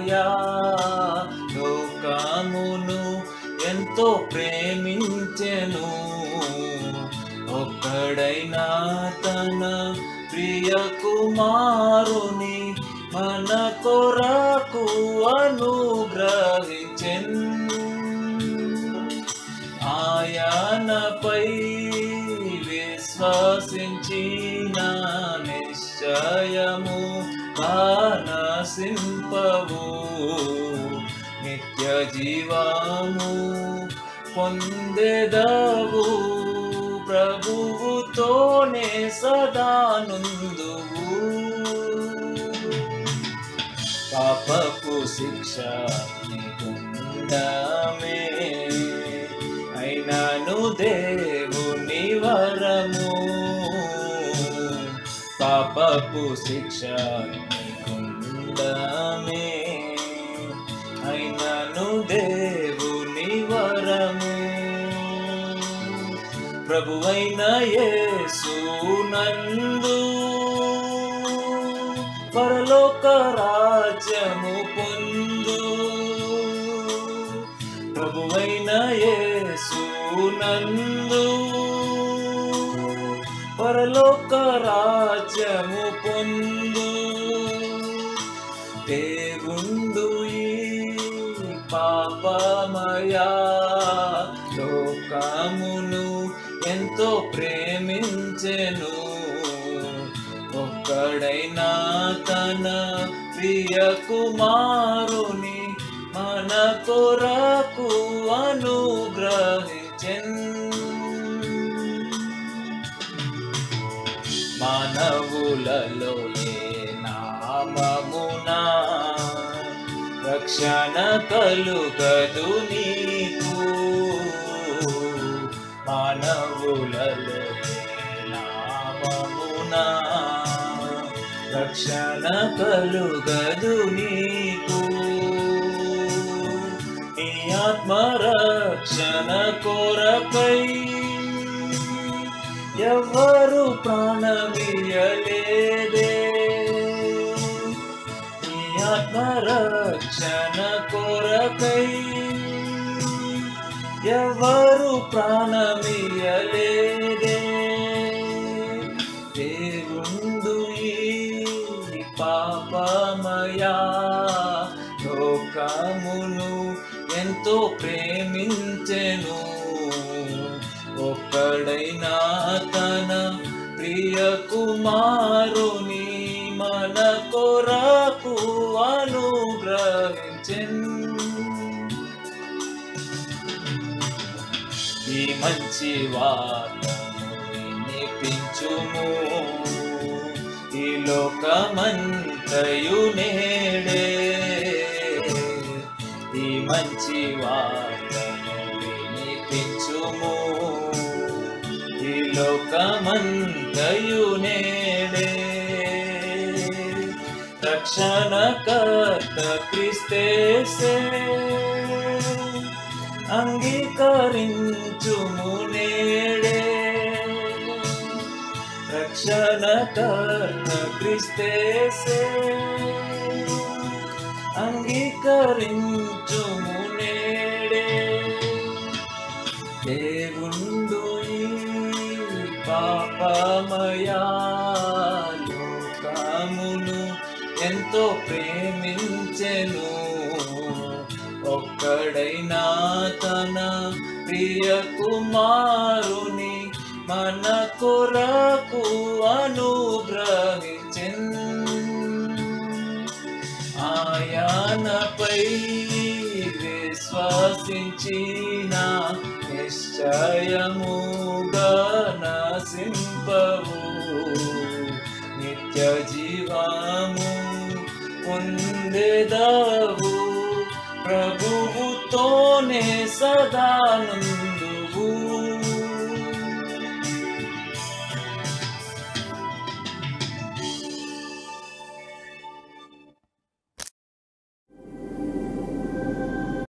పాపమయా లోకమును ఎంతో ప్రేమించెను ఒక్కడైనా తన ప్రియ కుమారుని మన కొరకు అనుగ్రహించెన్ ఆయనపై విశ్వసించిన నిశ్చయము కానసింపవు నిత్య జీవము పొందెదవు ప్రభువుతోనే సదానందువు పాపపు శిక్ష నిగుండమే అయినను దేవుని వరము పాపపు శిక్ష నిగుండమే అయినను దేవుని వరము ప్రభువైన యేసు నందు పరలోక రాజ్యము పొందు ప్రభువైన యేసు నందు పరలోక రాజ్యము పొందు దేవుండు ఈ పాపమయా లోకమును ఎంతో ప్రేమించెను ఒక్కడైనా తన ప్రియ కుమారుని మన కొరకు అనుగ్రహించెన్ మానవులలో ఏ నామమున రక్షణ కలుగదు నీకు మానవులలో ఏ నామమున రక్షణ కలుగదు నీకు నీ ఆత్మరక్షణ కొరకై ఎవరు ప్రాణమియలేదే నీ ఆత్మరక్షణ కొరకై ఎవరు ప్రాణమియలేదే దేవుండు ఈ పాపమయా లోకమును ఎంతో ప్రేమించెను ఒక్కడైనా తన ప్రియ కుమారుని మన కొరకు అనుగ్రహించెన్ ఈ మంచి వార్తను వినిపించుము ఈ లోకమంతయు నేడే ఈ మంచి వార్తను వినిపించుము ఈ లోకమంతయు నేడే రక్షణకర్త క్రిస్తేసే అంగీకరించుము నేడే రక్షణకర్త క్రిస్తేసే అంగీకరించుము నేడే దేవుండు ఈ పాపమయా లోకమును ఎంతో ప్రేమించెను ఒక్కడైనా తన ప్రియ కుమారుని మన కొరకు అనుగ్రహించెన్ ఆయానపై విశ్వసించిన నిశ్చయముగా నసింపవు నిత్య జీవము పొందెదవు ప్రభువుతోనే సదానంద